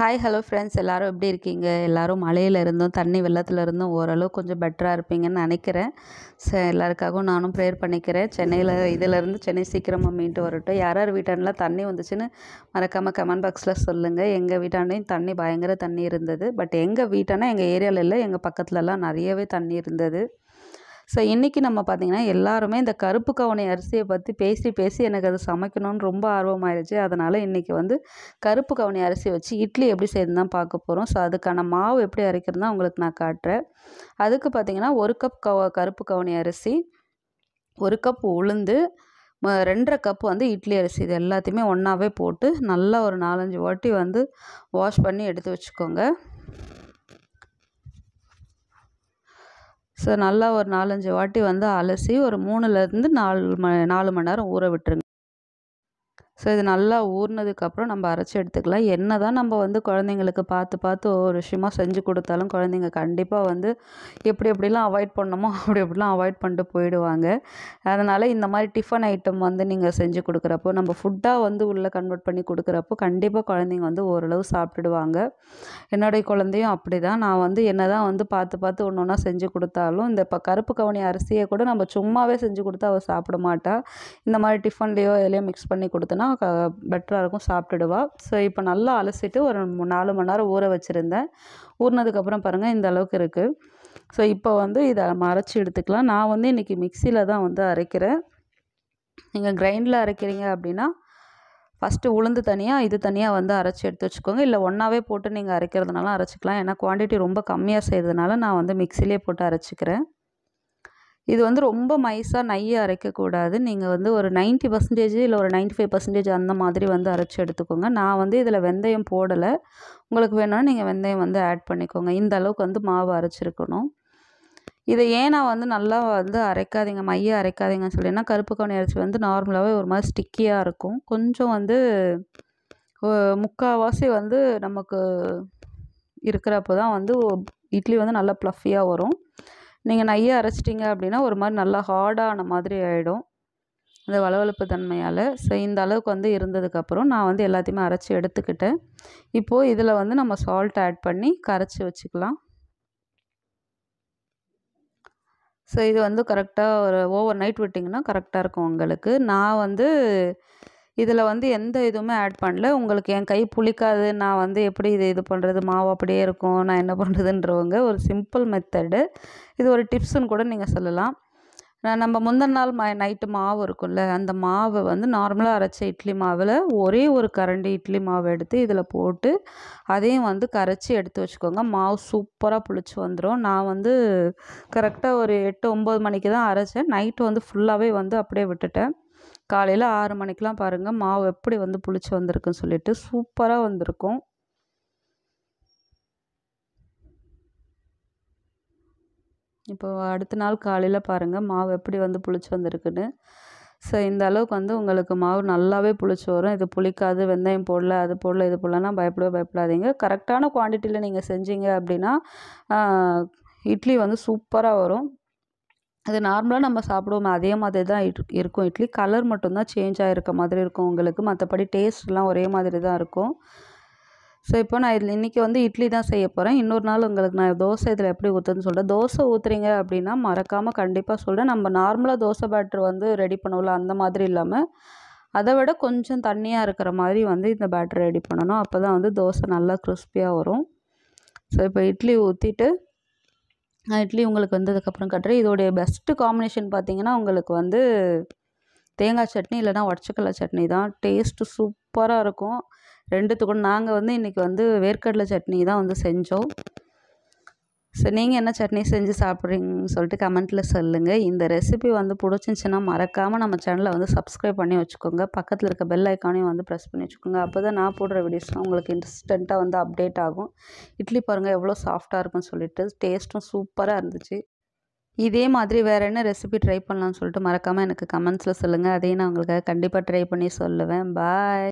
hi hello friends எல்லாரும் எப்படி இருக்கீங்க எல்லாரும் மழையில் இருந்தும் தண்ணி வெள்ளத்தில் இருந்தும் ஓரளவு கொஞ்சம் பெட்டராக இருப்பீங்கன்னு நினைக்கிறேன் ஸோ எல்லாருக்காகவும் நானும் ப்ரேயர் பண்ணிக்கிறேன் சென்னையில் இதிலேருந்து சென்னை சீக்கிரமாக மீண்டு வரட்டும் யார் யார் வீட்டாண்டலாம் தண்ணி வந்துச்சுன்னு மறக்காமல் கமெண்ட் பாக்ஸில் சொல்லுங்கள் எங்கள் வீட்டாண்டையும் தண்ணி பயங்கர தண்ணி இருந்தது பட் எங்கள் வீட்டானா எங்கள் ஏரியாவில் இல்லை எங்கள் பக்கத்துலலாம் நிறையவே தண்ணி இருந்தது ஸோ இன்றைக்கி நம்ம பார்த்திங்கன்னா எல்லாருமே இந்த கருப்பு கவுனி அரிசியை பற்றி பேசி பேசி எனக்கு அது சமைக்கணும்னு ரொம்ப ஆர்வமாயிருச்சு அதனால் இன்றைக்கி வந்து கருப்பு கவுனி அரிசி வச்சு இட்லி எப்படி செய்யணும் தான் பார்க்க போகிறோம் ஸோ அதுக்கான மாவு எப்படி அரைக்கிறதுனா உங்களுக்கு நான் காட்டுறேன் அதுக்கு பார்த்திங்கன்னா ஒரு கப் கவ கருப்பு கவுனி அரிசி ஒரு கப் உளுந்து ம ரெண்டரை கப் வந்து இட்லி அரிசி இது எல்லாத்தையுமே ஒன்றாவே போட்டு நல்லா ஒரு நாலஞ்சு வாட்டி வந்து வாஷ் பண்ணி எடுத்து வச்சுக்கோங்க ஸோ நல்லா ஒரு நாலஞ்சு வாட்டி வந்து அலசி ஒரு மூணுலேருந்து நாலு ம நாலு மணி நேரம் ஊற விட்டுருங்க ஸோ இது நல்லா ஊறினதுக்கப்புறம் நம்ம அரைச்சி எடுத்துக்கலாம் என்ன தான் நம்ம வந்து குழந்தைங்களுக்கு பார்த்து பார்த்து ஒவ்வொரு விஷயமா செஞ்சு கொடுத்தாலும் குழந்தைங்க கண்டிப்பாக வந்து எப்படி எப்படிலாம் அவாய்ட் பண்ணணுமோ அப்படி எப்படிலாம் அவாய்ட் பண்ணிட்டு போயிடுவாங்க அதனால் இந்த மாதிரி டிஃபன் ஐட்டம் வந்து நீங்கள் செஞ்சு கொடுக்குறப்போ நம்ம ஃபுட்டாக வந்து உள்ளே கன்வெர்ட் பண்ணி கொடுக்குறப்போ கண்டிப்பாக குழந்தைங்க வந்து ஓரளவு சாப்பிட்டுடுவாங்க என்னுடைய குழந்தையும் அப்படி தான் நான் வந்து என்ன தான் வந்து பார்த்து பார்த்து ஒன்று ஒன்றா செஞ்சு கொடுத்தாலும் இந்த இப்போ கருப்பு கவுனி அரிசியை கூட நம்ம சும்மாவே செஞ்சு கொடுத்தா அவள் சாப்பிட மாட்டா இந்த மாதிரி டிஃபன்லேயோ எதுலேயோ மிக்ஸ் பண்ணி கொடுத்தனா க பெட்டராக இருக்கும் சாப்பிட்டுடுவா ஸோ இப்போ நல்லா அலசிட்டு ஒரு மூ- நாலு மணி நேரம் ஊற வச்சுருந்தேன் ஊறினதுக்கப்புறம் பாருங்கள் இந்த அளவுக்கு இருக்குது ஸோ இப்போ வந்து இதை நம்ம அரைச்சி எடுத்துக்கலாம் நான் வந்து இன்றைக்கி மிக்சியில் தான் வந்து அரைக்கிறேன் நீங்கள் கிரைண்டில் அரைக்கிறீங்க அப்படின்னா ஃபஸ்ட்டு உளுந்து தனியாக இது தனியாக வந்து அரைச்சி எடுத்து வச்சுக்கோங்க இல்லை ஒன்றாவே போட்டு நீங்கள் அரைக்கிறதுனால அரைச்சிக்கலாம் ஏன்னா குவான்டிட்டி ரொம்ப கம்மியாக செய்கிறதுனால நான் வந்து மிக்சிலே போட்டு அரைச்சிக்கிறேன் இது வந்து ரொம்ப மைஸாக நையை அரைக்கக்கூடாது நீங்கள் வந்து ஒரு 90% பர்சன்டேஜ் இல்லை ஒரு 95% ஃபைவ் பர்சன்டேஜ் அந்த மாதிரி வந்து அரைச்சி எடுத்துக்கோங்க நான் வந்து இதில் வெந்தயம் போடலை உங்களுக்கு வேணும்னா நீங்கள் வெந்தயம் வந்து ஆட் பண்ணிக்கோங்க இந்த அளவுக்கு வந்து மாவு அரைச்சிருக்கணும் இதை ஏன் நான் வந்து நல்லா வந்து அரைக்காதீங்க மைய அரைக்காதீங்கன்னு சொல்லினா கருப்பு கவுனி அரிசி வந்து நார்மலாகவே ஒரு மாதிரி ஸ்டிக்கியாக இருக்கும் கொஞ்சம் வந்து ஒ- முக்கால்வாசி வந்து நமக்கு இருக்கிறப்போ தான் வந்து ஒ- இட்லி வந்து நல்லா ப்ளஃபியாக வரும் நீங்கள் நையை அரைச்சிட்டிங்க அப்படின்னா ஒரு மாதிரி நல்லா ஹார்டான மாதிரி ஆகிடும் அந்த வளவளப்பு தன்மையால் ஸோ இந்த அளவுக்கு வந்து இருந்ததுக்கப்புறம் நான் வந்து எல்லாத்தையுமே அரைச்சி எடுத்துக்கிட்டேன் இப்போது இதில் வந்து நம்ம சால்ட் ஆட் பண்ணி கரைச்சி வச்சுக்கலாம் ஸோ இது வந்து கரெக்டாக ஒரு ஓவர் நைட் விட்டிங்கன்னா கரெக்டாக இருக்கும் உங்களுக்கு நான் வந்து இதில் வந்து எந்த இதுவுமே ஆட் பண்ணல உங்களுக்கு என் கை புளிக்காது நான் வந்து எப்படி இது இது பண்ணுறது மாவு அப்படியே இருக்கும் நான் என்ன பண்ணுறதுன்றவங்க ஒரு சிம்பிள் மெத்தடு இது ஒரு டிப்ஸுன்னு கூட நீங்கள் சொல்லலாம் நான் நம்ம முந்தின நாள் மா நைட்டு மாவு இருக்கும்ல அந்த மாவை வந்து நார்மலாக அரைச்ச இட்லி மாவில் ஒரே ஒரு கரண்டி இட்லி மாவு எடுத்து இதில் போட்டு அதையும் வந்து கரைச்சி எடுத்து வச்சுக்கோங்க மாவு சூப்பராக புளிச்சு வந்துடும் நான் வந்து கரெக்டாக ஒரு எட்டு ஒம்பது மணிக்கு தான் அரைச்சேன் நைட்டு வந்து ஃபுல்லாகவே வந்து அப்படியே விட்டுட்டேன் காலையில் ஆறு மணிக்கெலாம் பாருங்கள் மாவு எப்படி வந்து புளிச்சு வந்திருக்குன்னு சொல்லிட்டு சூப்பராக வந்திருக்கும் இப்போ அடுத்த நாள் காலையில் பாருங்கள் மாவு எப்படி வந்து புளிச்சு வந்திருக்குன்னு ஸோ இந்த அளவுக்கு வந்து உங்களுக்கு மாவு நல்லாவே புளிச்சு வரும் இது புளிக்காது வெந்தயம் போடல அது போடல இது போடலன்னா பயப்படவே பயப்படாதீங்க கரெக்டான குவான்டிட்டியில் நீங்கள் செஞ்சீங்க அப்படின்னா ஆஹ், இட்லி வந்து சூப்பராக வரும் அது நார்மலாக நம்ம சாப்பிடுவோம் அதே மாதிரி தான் இரு- இருக்கும் இட்லி கலர் மட்டும்தான் சேஞ்ச் ஆகிருக்க மாதிரி இருக்கும் உங்களுக்கு மற்றபடி டேஸ்ட்லாம் ஒரே மாதிரி தான் இருக்கும் ஸோ இப்போ நான் இதில் இன்றைக்கி வந்து இட்லி தான் செய்ய போகிறேன் இன்னொரு நாள் உங்களுக்கு நான் தோசை இதில் எப்படி ஊற்றுன்னு சொல்கிறேன் தோசை ஊற்றுறீங்க அப்படின்னா மறக்காமல் கண்டிப்பாக சொல்கிறேன் நம்ம நார்மலாக தோசை பேட்டர் வந்து ரெடி பண்ணுவோம்ல அந்த மாதிரி இல்லாமல் அதை விட கொஞ்சம் தண்ணியாக இருக்கிற மாதிரி வந்து இந்த பேட்டர் ரெடி பண்ணணும் அப்போ தான் வந்து தோசை நல்லா கிறிஸ்பியாக வரும் ஸோ இப்போ இட்லி ஊற்றிட்டு நான் இட்லி உங்களுக்கு வந்ததுக்கப்புறம் கட்டுறேன் இதோடைய பெஸ்ட்டு காம்பினேஷன் பார்த்தீங்கன்னா உங்களுக்கு வந்து தேங்காய் சட்னி இல்லைன்னா உடச்சக்கடலை சட்னி தான் டேஸ்ட்டு சூப்பராக இருக்கும் ரெண்டுத்துக்கும் நாங்கள் வந்து இன்றைக்கி வந்து வேர்க்கடலை சட்னி தான் வந்து செஞ்சோம் ஸோ நீங்கள் என்ன சட்னி செஞ்சு சாப்பிட்றீங்கன்னு சொல்லிட்டு கமெண்ட்டில் சொல்லுங்கள் இந்த ரெசிபி வந்து பிடிச்சிருந்துச்சின்னா மறக்காமல் நம்ம சேனலை வந்து சப்ஸ்கிரைப் பண்ணி வச்சுக்கோங்க பக்கத்தில் இருக்க பெல் ஐக்கானையும் வந்து ப்ரெஸ் பண்ணி வச்சுக்கோங்க அப்போ தான் நான் போடுற வீடியோஸ்லாம் உங்களுக்கு இன்ஸ்டண்ட்டாக வந்து அப்டேட் ஆகும் இட்லி பாருங்கள் எவ்வளோ சாஃப்டாக இருக்கும்னு சொல்லிட்டு டேஸ்ட்டும் சூப்பராக இருந்துச்சு இதே மாதிரி வேறு என்ன ரெசிபி ட்ரை பண்ணலாம்னு சொல்லிட்டு மறக்காமல் எனக்கு கமெண்ட்ஸில் சொல்லுங்கள் அதையும் நான் உங்களுக்காக கண்டிப்பாக ட்ரை பண்ணி சொல்லுவேன் பாய்